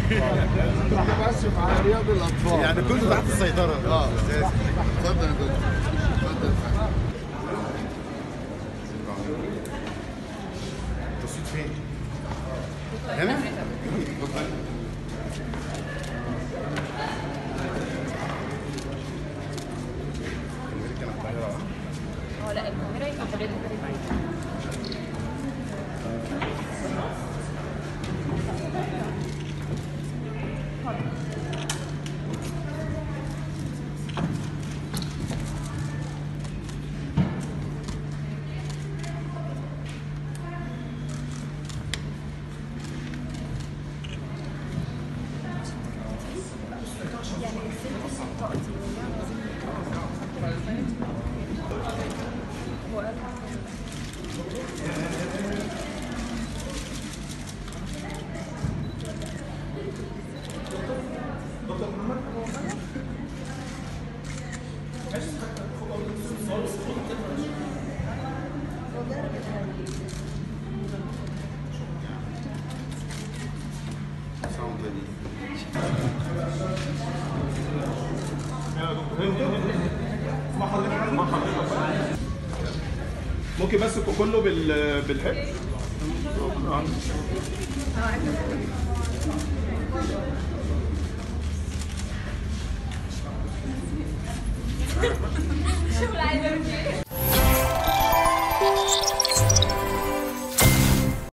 بس مع رياض الاطفال يعني كله تحت السيطره اه اتفضل يا دكتور اتفضل يا فندم. التصويت فين؟ هنا؟ اتفضل كان على القاهرة. اه لا القاهرة يبقى حضرتك ممكن بس كله بال بالحب شغل عايزة